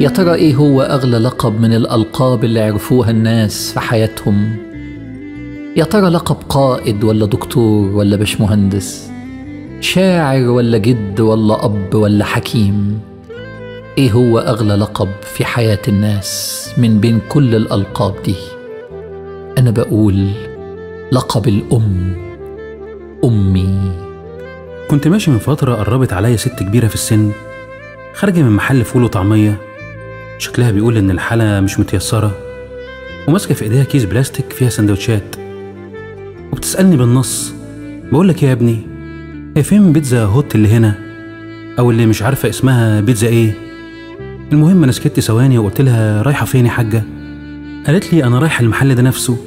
يا ترى ايه هو اغلى لقب من الالقاب اللي عرفوها الناس في حياتهم يا ترى لقب قائد ولا دكتور ولا باشمهندس شاعر ولا جد ولا اب ولا حكيم ايه هو اغلى لقب في حياه الناس من بين كل الالقاب دي انا بقول لقب الام امي كنت ماشي من فترة قربت عليا ست كبيرة في السن خارجة من محل فول وطعمية شكلها بيقول إن الحالة مش متيسرة وماسكة في إيديها كيس بلاستيك فيها سندوتشات وبتسألني بالنص بقول لك يا ابني هي فين بيتزا هوت اللي هنا أو اللي مش عارفة اسمها بيتزا إيه المهم أنا سكت ثواني وقلت لها رايحة فين يا حاجة قالت لي أنا رايحة المحل ده نفسه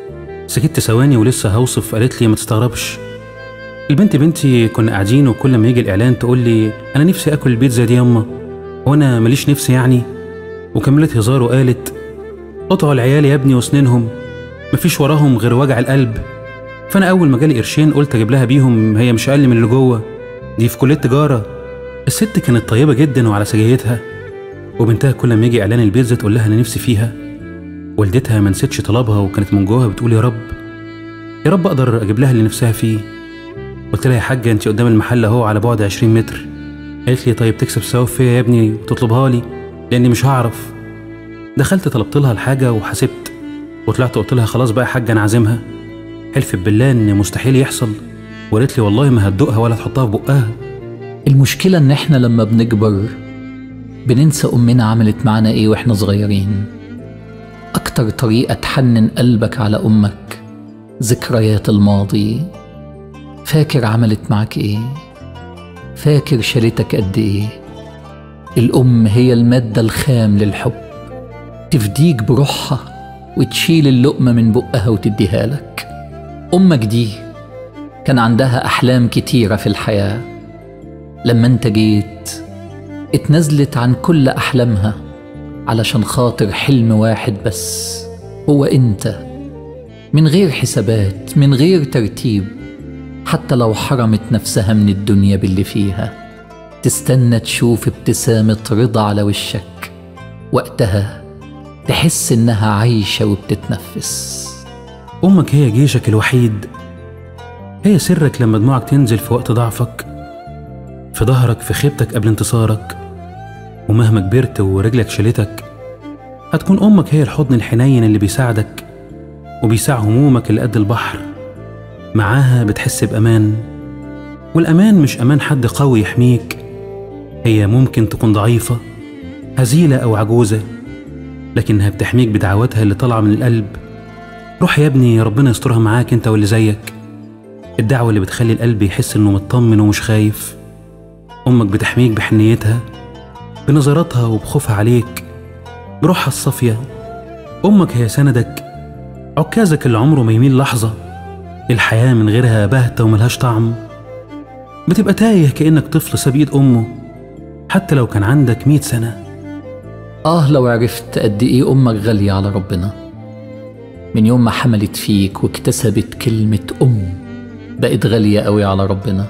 سكت ثواني ولسه هوصف قالت لي ما تستغربش البنت بنتي كنا قاعدين وكل ما يجي الاعلان تقول لي انا نفسي اكل البيتزا دي ياما وانا ماليش نفسي يعني وكملت هزار وقالت قطعوا العيال يا ابني واسنانهم مفيش وراهم غير وجع القلب فانا اول ما جالي قرشين قلت اجيب لها بيهم هي مش اقل من اللي جوه دي في كليه تجاره الست كانت طيبه جدا وعلى سجيتها وبنتها كل ما يجي اعلان البيتزا تقول لها انا نفسي فيها والدتها ما نسيتش طلبها وكانت من جواها بتقول يا رب يا رب اقدر اجيب لها اللي نفسها فيه قلت لها يا حاجة انت قدام المحل اهو على بعد 20 متر قالت لي طيب تكسب ثواب فيا يا ابني وتطلبها لي لاني مش هعرف دخلت طلبت لها الحاجة وحسبت وطلعت قلت لها خلاص بقى يا حاجة انا عازمها حلفت بالله ان مستحيل يحصل وقالت لي والله ما هتدوقها ولا تحطها في بقها المشكله ان احنا لما بنكبر بننسى امنا عملت معانا ايه واحنا صغيرين اكتر طريقه تحنن قلبك على امك ذكريات الماضي فاكر عملت معك ايه فاكر شالتك قد ايه الام هي الماده الخام للحب تفديك بروحها وتشيل اللقمه من بقها وتديها لك امك دي كان عندها احلام كتيره في الحياه لما انت جيت اتنازلت عن كل احلامها علشان خاطر حلم واحد بس هو انت من غير حسابات من غير ترتيب حتى لو حرمت نفسها من الدنيا باللي فيها تستنى تشوف ابتسامة رضا على وشك وقتها تحس إنها عايشة وبتتنفس امك هي جيشك الوحيد هي سرك لما دموعك تنزل في وقت ضعفك في ظهرك في خيبتك قبل انتصارك ومهما كبرت ورجلك شالتك هتكون امك هي الحضن الحنين اللي بيساعدك وبيساع همومك اللي قد البحر معاها بتحس بأمان والأمان مش أمان حد قوي يحميك هي ممكن تكون ضعيفة هزيلة أو عجوزة لكنها بتحميك بدعواتها اللي طالعة من القلب روح يا ابني ربنا يسترها معاك انت واللي زيك الدعوة اللي بتخلي القلب يحس انه مطمن ومش خايف أمك بتحميك بحنيتها بنظراتها وبخوفها عليك بروحها الصافية أمك هي سندك عكازك اللي عمره ما يميل لحظة الحياة من غيرها باهتة وملهاش طعم بتبقى تايه كأنك طفل ساب ايد أمه حتى لو كان عندك مئة سنة آه لو عرفت قد إيه أمك غالية على ربنا من يوم ما حملت فيك واكتسبت كلمة أم بقت غالية قوي على ربنا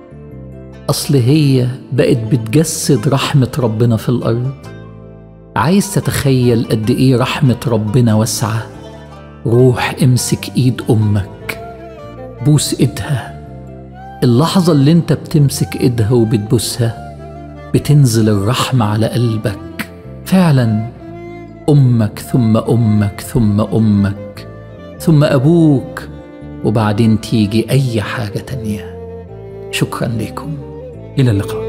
أصل هي بقت بتجسد رحمة ربنا في الأرض عايز تتخيل قد إيه رحمة ربنا واسعة روح امسك إيد أمك بوس إيدها اللحظة اللي انت بتمسك إيدها وبتبوسها بتنزل الرحمة على قلبك فعلا أمك ثم أمك ثم أمك ثم أبوك وبعدين تيجي أي حاجة تانية شكرا لكم إلى اللقاء